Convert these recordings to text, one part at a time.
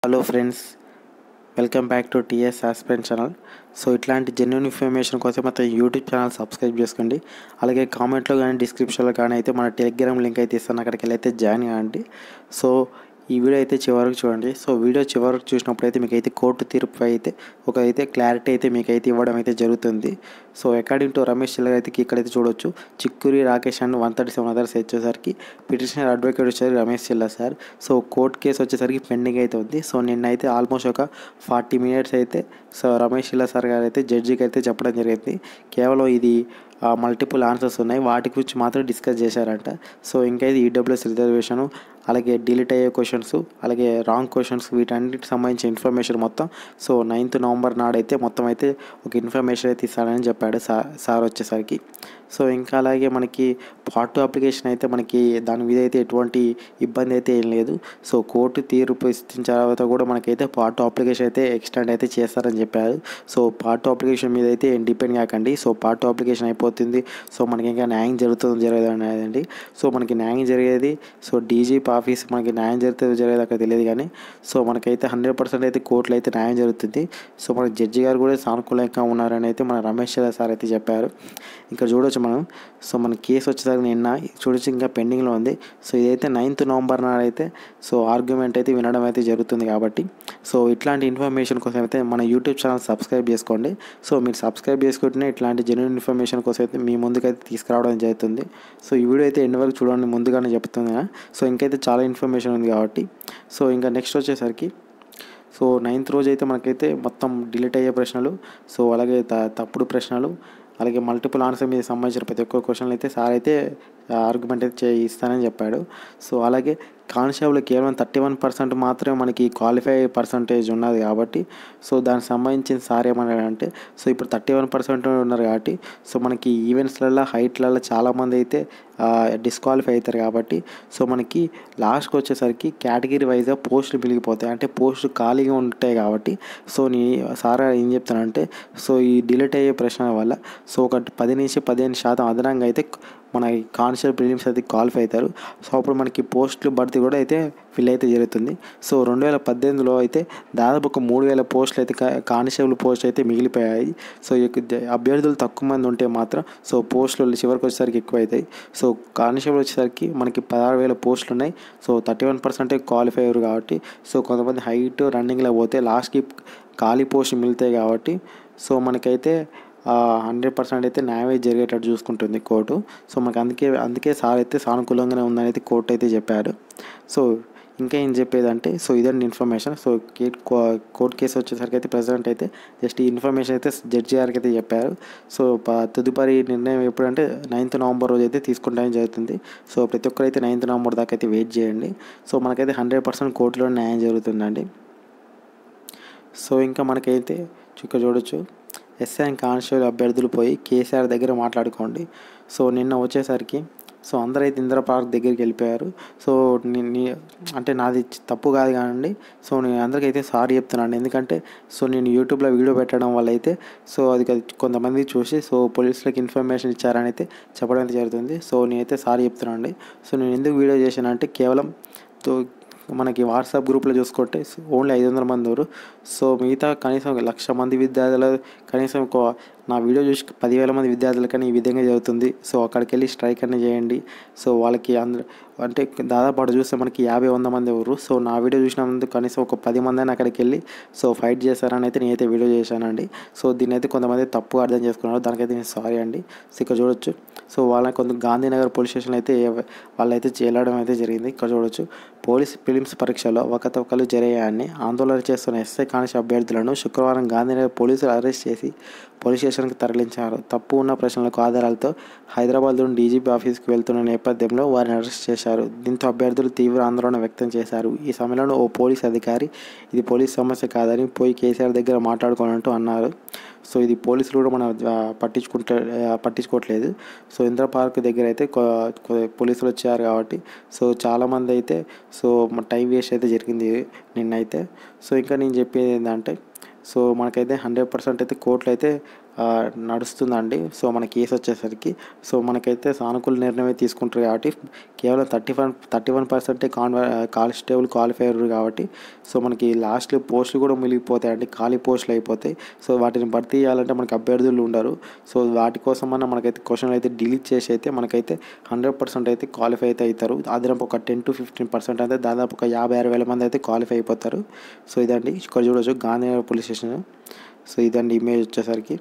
hello friends welcome back to TS aspirant channel so ఇట్లాంటి genuine information కోసం మొత్తం YouTube channel subscribe చేసుకోండి అలాగే కామెంట్లో కానీ డిస్క్రిప్షన్లో కానీ అయితే మన టెలిగ్రామ్ లింక్ అయితే ఇస్తాను అక్కడికి వెళ్ళి అయితే జాయిన్ కావండి సో ఈ వీడియో అయితే చివరకు చూడండి సో వీడియో చివరకు చూసినప్పుడు అయితే మీకు అయితే కోర్టు తీర్పు అయితే ఒక అయితే క్లారిటీ అయితే మీకు అయితే ఇవ్వడం అయితే జరుగుతుంది so according to Ramesh Chillar అయితే ఇక్కడైతే చూడొచ్చు Chikkuri Rakesh and one thirty seven others వచ్చేసరికి పిటిషనర్ అడ్వకేట్ వచ్చేసరికి Ramesh Chillar sir so court case వచ్చేసరికి పెండింగ్ అయితే ఉంది సో నిన్న అయితే ఆల్మోస్ట్ ఒక ఫార్టీ మినిట్స్ అయితే సో రమేష్ చిల్లర్ సార్ గారు అయితే జడ్జికి అయితే చెప్పడం జరిగింది కేవలం ఇది మల్టిపుల్ ఆన్సర్స్ ఉన్నాయి వాటి గురించి మాత్రం డిస్కస్ చేశారంట సో ఇంకా ఇది ఈడబ్ల్యూఎస్ రిజర్వేషను అలాగే డిలీట్ అయ్యే క్వశ్చన్స్ అలాగే రాంగ్ క్వశ్చన్స్ వీటన్నిటికి సంబంధించిన ఇన్ఫర్మేషన్ మొత్తం సో నైన్త్ నవంబర్ నాడైతే మొత్తం అయితే ఒక ఇన్ఫర్మేషన్ అయితే ఇస్తానని చెప్పాడు సార్ సార్ వచ్చేసరికి సో ఇంకా అలాగే మనకి పార్ట్ టూ అప్లికేషన్ అయితే మనకి దాని మీద అయితే ఎటువంటి ఇబ్బంది అయితే ఏం లేదు సో కోర్టు తీర్పు ఇచ్చిన తర్వాత కూడా మనకైతే పార్ట్ టూ అప్లికేషన్ అయితే ఎక్స్టెండ్ అయితే చేస్తారని చెప్పారు సో పార్ట్ టూ అప్లికేషన్ మీద అయితే ఏం డిపెండ్ కాకండి సో పార్ట్ టూ అప్లికేషన్ అయిపోతుంది సో మనకి ఇంకా న్యాయం జరుగుతుంది జరగదు అనేదండి సో మనకి న్యాయం జరిగేది సో డీజీపీ ఆఫీస్ మనకి న్యాయం జరుగుతుంది జరగదు అక్కడ తెలియదు కానీ సో మనకైతే హండ్రెడ్ పర్సెంట్ అయితే కోర్టులో అయితే న్యాయం జరుగుతుంది సో మన జడ్జి గారు కూడా సానుకూలంగా ఉన్నారని అయితే మన రమేష్ సార్ అయితే చెప్పారు ఇంకా చూడొచ్చు మనం సో మన కేసు వచ్చేసరికి నిన్న చూడొచ్చు ఇంకా పెండింగ్లో ఉంది సో ఇదైతే నైన్త్ నవంబర్ నాడైతే సో ఆర్గ్యుమెంట్ అయితే వినడం అయితే జరుగుతుంది కాబట్టి సో ఇట్లాంటి ఇన్ఫర్మేషన్ కోసం అయితే మన యూట్యూబ్ ఛానల్ సబ్స్క్రైబ్ చేసుకోండి సో మీరు సబ్స్క్రైబ్ చేసుకుంటేనే ఇట్లాంటి జెన్యున్ ఇన్ఫర్మేషన్ కోసం అయితే మీ ముందుకైతే తీసుకురావడం జరుగుతుంది సో ఈ వీడియో అయితే ఎండ్ వరకు చూడండి ముందుగానే చెప్తుంది సో ఇంకైతే చాలా ఇన్ఫర్మేషన్ ఉంది కాబట్టి సో ఇంకా నెక్స్ట్ వచ్చేసరికి సో నైన్త్ రోజు అయితే మనకైతే మొత్తం డిలీట్ అయ్యే ప్రశ్నలు సో అలాగే త తప్పుడు ప్రశ్నలు అలాగే మల్టిపుల్ ఆన్సర్ మీద సంబంధించిన ప్రతి ఒక్క క్వశ్చన్లు అయితే సార్ అయితే ఆర్గ్యుమెంట్ అయితే ఇస్తానని చెప్పాడు సో అలాగే కానిస్టేబుల్ కేవలం థర్టీ వన్ పర్సెంట్ మాత్రమే మనకి క్వాలిఫై పర్సంటేజ్ ఉన్నది కాబట్టి సో దానికి సంబంధించిన సార్ ఏమన్నాడంటే సో ఇప్పుడు థర్టీ వన్ పర్సెంట్ ఉన్నారు కాబట్టి సో మనకి ఈవెంట్స్లలో హైట్లలో చాలామంది అయితే డిస్క్వాలిఫై అవుతారు కాబట్టి సో మనకి లాస్ట్కి వచ్చేసరికి కేటగిరీ వైజ్గా పోస్టులు మిగిలిపోతాయి అంటే పోస్టులు ఖాళీగా ఉంటాయి కాబట్టి సో నీ సార్ ఏం చెప్తానంటే సో ఈ డిలీట్ అయ్యే ప్రశ్న వల్ల సో ఒక పది నుంచి పదిహేను శాతం అదనంగా అయితే మన కానిస్టేబుల్ ప్రిలిమ్స్ అయితే క్వాలిఫై అవుతారు సో అప్పుడు మనకి పోస్టులు భర్తీ కూడా అయితే ఫిల్ అయితే జరుగుతుంది సో రెండు వేల పద్దెనిమిదిలో అయితే దాదాపు ఒక మూడు వేల పోస్టులు అయితే కానిస్టేబుల్ పోస్ట్ అయితే మిగిలిపోయాయి సో అభ్యర్థులు తక్కువ మంది ఉంటే మాత్రం సో పోస్టులు చివరికి వచ్చేసరికి ఎక్కువ అవుతాయి సో కానిస్టేబుల్ వచ్చేసరికి మనకి పదహారు వేల పోస్టులు ఉన్నాయి సో థర్టీ వన్ పర్సెంటే క్వాలిఫై అయ్యారు కాబట్టి సో కొంతమంది హైట్ రన్నింగ్లో పోతే లాస్ట్కి ఖాళీ పోస్ట్ మిగులుతాయి కాబట్టి సో మనకైతే హండ్రెడ్ పర్సెంట్ అయితే న్యాయం జరిగేటట్టు చూసుకుంటుంది కోర్టు సో మనకు అందుకే అందుకే సార్ అయితే సానుకూలంగానే ఉందని అయితే కోర్టు అయితే చెప్పారు సో ఇంకా ఏం చెప్పేదంటే సో ఇదండి ఇన్ఫర్మేషన్ సో కోర్ట్ కేసు వచ్చేసరికి అయితే ప్రెసిడెంట్ అయితే జస్ట్ ఈ ఇన్ఫర్మేషన్ అయితే జడ్జి గారికి అయితే చెప్పారు సో తదుపరి నిర్ణయం ఎప్పుడంటే నైన్త్ నవంబర్ రోజు అయితే తీసుకుంటామని జరుగుతుంది సో ప్రతి ఒక్కరు అయితే నైన్త్ నవంబర్ దాకా అయితే వెయిట్ చేయండి సో మనకైతే హండ్రెడ్ పర్సెంట్ కోర్టులో న్యాయం జరుగుతుందండి సో ఇంకా మనకైతే ఇక్కడ చూడొచ్చు ఎస్ఐ అండ్ కానిస్టేబుల్ అభ్యర్థులు పోయి కేసీఆర్ దగ్గర మాట్లాడుకోండి సో నిన్న వచ్చేసరికి సో అందరైతే ఇందిరా పార్క్ దగ్గరికి వెళ్ళిపోయారు సో అంటే నాది తప్పు కాదు కానండి సో నేను అందరికైతే సారీ చెప్తున్నాను ఎందుకంటే సో నేను యూట్యూబ్లో వీడియో పెట్టడం వల్ల అయితే సో అది కొంతమంది చూసి సో పోలీసులకు ఇన్ఫర్మేషన్ ఇచ్చారని అయితే చెప్పడం అయితే జరుగుతుంది సో నేనైతే సారీ చెప్తున్నాను అండి సో నేను ఎందుకు వీడియో చేశానంటే కేవలం మనకి వాట్సాప్ గ్రూప్లో చూసుకుంటే ఓన్లీ ఐదు వందల మంది ఎవరు సో మిగతా కనీసం లక్ష మంది విద్యార్థులు కనీసం ఒక నా వీడియో చూసి పదివేల మంది విద్యార్థులకని ఈ విధంగా జరుగుతుంది సో అక్కడికి వెళ్ళి స్ట్రైక్ అన్నీ చేయండి సో వాళ్ళకి అందరూ అంటే దాదాపు అటు చూస్తే మనకి యాభై వంద మంది ఎవరు సో నా వీడియో చూసినందుకు కనీసం ఒక పది మంది అయినా అక్కడికి వెళ్ళి సో ఫైట్ చేస్తారని అయితే నేనైతే వీడియో చేశానండి సో దీన్ని అయితే కొంతమంది తప్పు అర్థం చేసుకున్నారు దానికైతే నేను సారీ అండి సో ఇక్కడ చూడొచ్చు సో వాళ్ళని కొంత గాంధీనగర్ పోలీస్ స్టేషన్లో అయితే వాళ్ళైతే చేయడం అయితే జరిగింది ఇక్కడ చూడొచ్చు పోలీస్ ఫిలిమ్స్ పరీక్షలో అవకతవకలు జరిగాయని ఆందోళన చేస్తున్న ఎస్ఐ కానిస్టేబుల్ అభ్యర్థులను శుక్రవారం గాంధీనగర్ పోలీసులు అరెస్ట్ చేసి పోలీస్ స్టేషన్కి తరలించారు తప్పు ఉన్న ప్రశ్నలకు ఆధారాలతో హైదరాబాద్ నుండి డీజీపీ ఆఫీస్కి వెళ్తున్న నేపథ్యంలో వారిని అరెస్ట్ చేశారు దీంతో అభ్యర్థులు తీవ్ర ఆందోళన వ్యక్తం చేశారు ఈ సమయంలో ఓ పోలీస్ అధికారి ఇది పోలీస్ సమస్య కాదని పోయి కేసీఆర్ దగ్గర మాట్లాడుకోనంటూ అన్నారు సో ఇది పోలీసులు కూడా మనం పట్టించుకుంటే పట్టించుకోవట్లేదు సో ఇంద్ర పార్క్ దగ్గర అయితే పోలీసులు వచ్చారు కాబట్టి సో చాలామంది అయితే సో టైం వేస్ట్ అయితే జరిగింది నిన్నైతే సో ఇంకా నేను చెప్పేది ఏంటంటే సో మనకైతే హండ్రెడ్ పర్సెంట్ అయితే కోర్టులో అయితే ఆ, నడుస్తుందండి సో మన కేసు వచ్చేసరికి సో మనకైతే సానుకూల నిర్ణయమే తీసుకుంటారు కాబట్టి కేవలం థర్టీ వన్ థర్టీ వన్ పర్సెంటే కాన్వ కానిస్టేబుల్ క్వాలిఫైర్ కాబట్టి సో మనకి లాస్ట్లో పోస్టులు కూడా మిగిలిపోతాయండి ఖాళీ పోస్టులు అయిపోతాయి సో వాటిని భర్తీ చేయాలంటే మనకి అభ్యర్థులు ఉండరు సో వాటి కోసం అన్న మనకైతే క్వశ్చన్ అయితే డిలీట్ చేసి అయితే మనకైతే హండ్రెడ్ పర్సెంట్ అయితే క్వాలిఫై అయితే అవుతారు అదనపు ఒక టెన్ టు ఫిఫ్టీన్ పర్సెంట్ అయితే దాదాపు ఒక యాభై అరవై వేల మంది అయితే క్వాలిఫై అయిపోతారు సో ఇదండి ఇక్కడ చూడొచ్చు గాంధీనగర్ పోలీస్ స్టేషన్ సో ఇదండి ఇమేజ్ వచ్చేసరికి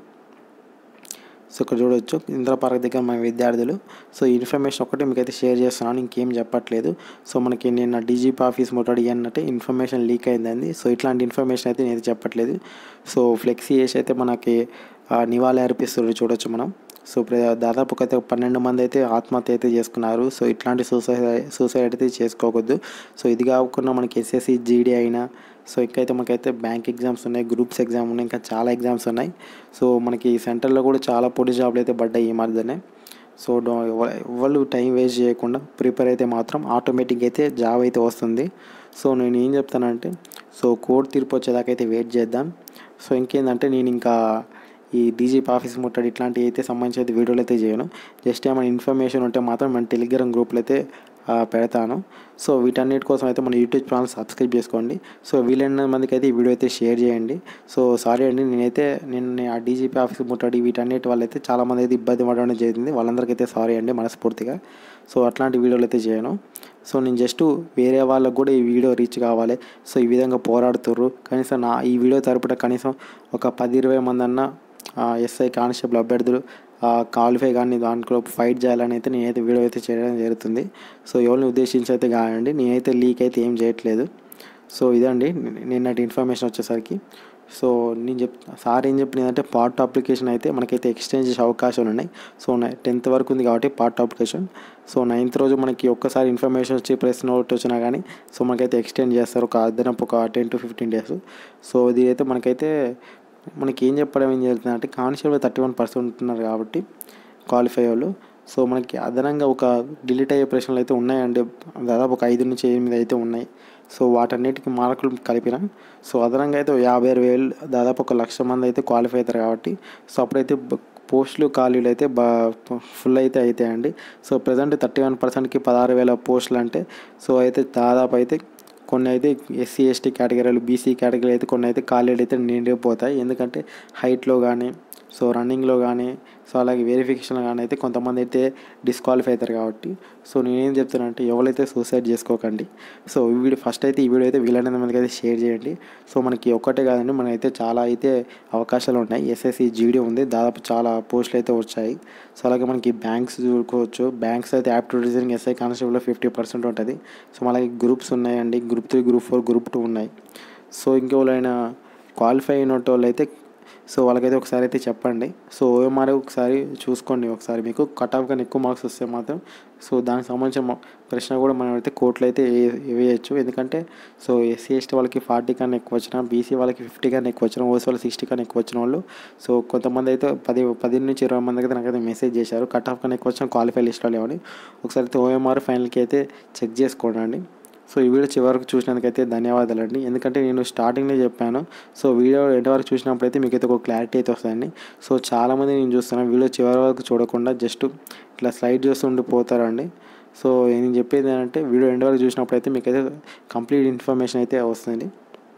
సో ఇక్కడ చూడొచ్చు ఇంద్ర పార్క్ దగ్గర మన విద్యార్థులు సో ఈ ఇన్ఫర్మేషన్ ఒకటి మీకు అయితే షేర్ చేస్తున్నాను ఇంకేం చెప్పట్లేదు సో మనకి నిన్న డీజీపీ ఆఫీస్ ముట్టడి అన్నట్టు ఇన్ఫర్మేషన్ లీక్ అయిందండి సో ఇట్లాంటి ఇన్ఫర్మేషన్ అయితే నేను చెప్పట్లేదు సో ఫ్లెక్సీ చేసి అయితే మనకి ఆ, నివాళి అర్పిస్తున్నారు చూడొచ్చు మనం సో ప్ర- దాదాపు ఒక అయితే పన్నెండు మంది అయితే ఆత్మహత్య అయితే చేసుకున్నారు సో ఇట్లాంటి సూసైడ్ సూసైడ్ అయితే చేసుకోకూడదు సో ఇది కాకుండా మనకి ఎస్ఎస్సి జీడీ అయినా సో ఇంకైతే మనకైతే బ్యాంక్ ఎగ్జామ్స్ ఉన్నాయి గ్రూప్స్ ఎగ్జామ్ ఉన్నాయి ఇంకా చాలా ఎగ్జామ్స్ ఉన్నాయి సో మనకి సెంటర్లో కూడా చాలా పోటీ జాబ్లు అయితే పడ్డాయి ఈ మధ్యనే సో డో- ఎవ- ఎవరు టైం వేస్ట్ చేయకుండా ప్రిపేర్ అయితే మాత్రం ఆటోమేటిక్ అయితే జాబ్ అయితే వస్తుంది సో నేను ఏం చెప్తానంటే సో కోర్టు తీర్పు వచ్చేదాకా అయితే వెయిట్ చేద్దాం సో ఇంకేందంటే నేను ఇంకా ఈ డీజీపీ ఆఫీస్ ముట్టడి ఇట్లాంటివి అయితే సంబంధించి అయితే వీడియోలు అయితే చేయను జస్ట్ ఏమైనా ఇన్ఫర్మేషన్ ఉంటే మాత్రం మన టెలిగ్రామ్ గ్రూప్లో అయితే ఆ, పెడతాను సో వీటన్నిటి కోసం అయితే మన యూట్యూబ్ ఛానల్ సబ్స్క్రైబ్ చేసుకోండి సో వీలైన మందికి అయితే ఈ వీడియో అయితే షేర్ చేయండి సో సారీ అండి నేనైతే నేను ఆ డీజీపీ ఆఫీస్ ముట్టడి వీటన్నిటి వల్ల అయితే చాలామంది అయితే ఇబ్బంది పడడం జరిగింది వాళ్ళందరికీ సారీ అండి మనస్ఫూర్తిగా సో అట్లాంటి వీడియోలు అయితే చేయను సో నేను జస్ట్ వేరే వాళ్ళకు కూడా ఈ వీడియో రీచ్ కావాలి సో ఈ విధంగా పోరాడుతుర్రు కనీసం నా ఈ వీడియో తరపున కనీసం ఒక పది ఇరవై మంది అన్న ఎస్ఐ కానిస్టేబుల్ అభ్యర్థులు క్వాలిఫై కానీ దాంట్లో ఫైట్ చేయాలని అయితే నేనైతే వీడియో అయితే చేయడం జరుగుతుంది సో ఎవరిని ఉద్దేశించి అయితే కాదండి నేనైతే లీక్ అయితే ఏం చేయట్లేదు సో ఇదండి ని- నిన్నటి ఇన్ఫర్మేషన్ వచ్చేసరికి సో నేను చెప్ సార్ ఏం చెప్పిందంటే పార్ట్ అప్లికేషన్ అయితే మనకైతే ఎక్స్టెండ్ చేసే అవకాశాలు ఉన్నాయి సో టెన్త్ వరకు ఉంది కాబట్టి పార్ట్ అప్లికేషన్ సో నైన్త్ రోజు మనకి ఒక్కసారి ఇన్ఫర్మేషన్ వచ్చి ప్రెస్ నోట్ వచ్చినా కానీ సో మనకైతే ఎక్స్టెండ్ చేస్తారు ఒక అదనపు ఒక ten to fifteen days so ఇది అయితే మనకైతే మనకి ఏం చెప్పడం ఏం జరుగుతుందంటే కానిస్టేబుల్ థర్టీ వన్ పర్సెంట్ ఉంటున్నారు కాబట్టి క్వాలిఫై వాళ్ళు సో మనకి అదనంగా ఒక డిలీట్ అయ్యే ప్రశ్నలు అయితే ఉన్నాయండి దాదాపు ఒక ఐదు నుంచి ఎనిమిది అయితే ఉన్నాయి సో వాటన్నిటికి మార్కులు కలిపిన సో అదనంగా అయితే యాభై ఆరు వేలు దాదాపు ఒక లక్ష మంది అయితే క్వాలిఫై అవుతారు కాబట్టి సో అప్పుడైతే బ- పోస్టులు ఖాళీలు అయితే బా ఫుల్ అయితే అవుతాయండి సో ప్రజెంట్ థర్టీ వన్ పర్సెంట్కి పదహారు వేల పోస్టులు అంటే సో అయితే దాదాపు అయితే కొన్ని అయితే ఎస్సీ ఎస్టీ కేటగిరీలు బీసీ కేటగిరీ అయితే కొన్ని అయితే ఖాళీలు అయితే నిండిపోతాయి ఎందుకంటే హైట్లో కానీ సో రన్నింగ్లో కానీ సో అలాగే వెరిఫికేషన్లో కానీ అయితే కొంతమంది అయితే డిస్క్వాలిఫై అవుతారు కాబట్టి సో నేనేం చెప్తానంటే ఎవరైతే సూసైడ్ చేసుకోకండి సో ఈ వీడియో ఫస్ట్ అయితే ఈ వీడియో అయితే వీలైనంత మందికి అయితే షేర్ చేయండి సో మనకి ఒక్కటే కాదండి మనకైతే చాలా అయితే అవకాశాలు ఉన్నాయి ఎస్ఎస్సి జీడీ ఉంది దాదాపు చాలా పోస్టులు అయితే వచ్చాయి సో అలాగే మనకి బ్యాంక్స్ చూసుకోవచ్చు బ్యాంక్స్ అయితే యాప్టిట్యూడ్ రీజనింగ్ ఎస్ఐ కానిస్టేబుల్లో ఫిఫ్టీ పర్సెంట్ ఉంటుంది సో అలాగే గ్రూప్స్ ఉన్నాయండి group three group four group two ఉన్నాయి సో ఇంకెవరైనా క్వాలిఫై అయిన వాళ్ళు అయితే సో వాళ్ళకైతే ఒకసారి అయితే చెప్పండి సో ఓఎంఆర్ ఒకసారి చూసుకోండి ఒకసారి మీకు కట్ ఆఫ్ కానీ ఎక్కువ మార్క్స్ వస్తే మాత్రం సో దానికి సంబంధించిన మా- ప్రశ్న కూడా మనం అయితే కోర్టులో అయితే వే- వేయచ్చు ఎందుకంటే సో ఎస్సీ ఎస్టీ వాళ్ళకి ఫార్టీ కన్నా ఎక్కువ వచ్చిన బీసీ వాళ్ళకి ఫిఫ్టీ కన్నా ఎక్కువ వచ్చిన ఓసీ వాళ్ళకి సిక్స్టీ కన్నా ఎక్కువ వచ్చిన వాళ్ళు సో కొంతమంది అయితే పది పది నుంచి ఇరవై మంది అయితే నాకైతే మెసేజ్ చేశారు కట్ ఆఫ్ కన్నా ఎక్కువ వచ్చిన క్వాలిఫై లిస్ట్లో లేవని ఒకసారి అయితే ఓఎంఆర్ ఫైనల్కి అయితే చెక్ చేసుకోండి సో ఈ వీడియో చివరకు చూసినందుకైతే ధన్యవాదాలండి ఎందుకంటే నేను స్టార్టింగ్లో చెప్పాను సో వీడియో ఎండ్ వరకు చూసినప్పుడు అయితే మీకు అయితే ఒక క్లారిటీ అయితే వస్తుందండి సో చాలామంది నేను చూస్తున్నాను వీడియో చివరి వరకు చూడకుండా జస్ట్ ఇట్లా స్లైడ్ చేస్తూ ఉండిపోతారండి సో నేను చెప్పేది ఏంటంటే వీడియో ఎండ్ వరకు చూసినప్పుడు అయితే మీకు అయితే కంప్లీట్ ఇన్ఫర్మేషన్ అయితే వస్తుంది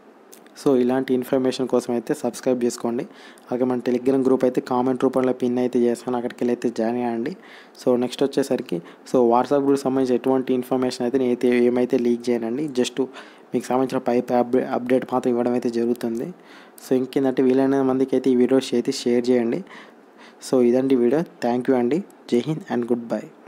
సో ఇలాంటి ఇన్ఫర్మేషన్ కోసం అయితే సబ్స్క్రైబ్ చేసుకోండి అలాగే మన టెలిగ్రామ్ గ్రూప్ అయితే కామెంట్ రూపంలో పిన్ అయితే చేస్తాను అక్కడికి వెళ్ళి అయితే జాయిన్ అయ్యండి సో నెక్స్ట్ వచ్చేసరికి సో వాట్సాప్ గ్రూప్ సంబంధించి ఎటువంటి ఇన్ఫర్మేషన్ అయితే నేనైతే ఏమైతే లీక్ చేయనండి జస్ట్ మీకు సంబంధించిన పైప్ అప్డే అప్డేట్ మాత్రం ఇవ్వడం అయితే జరుగుతుంది సో ఇంకేంటంటే వీలైన మందికి అయితే ఈ వీడియోస్ అయితే షేర్ చేయండి సో ఇదండి వీడియో థ్యాంక్ యూ అండి జై హింద్ అండ్ గుడ్ బై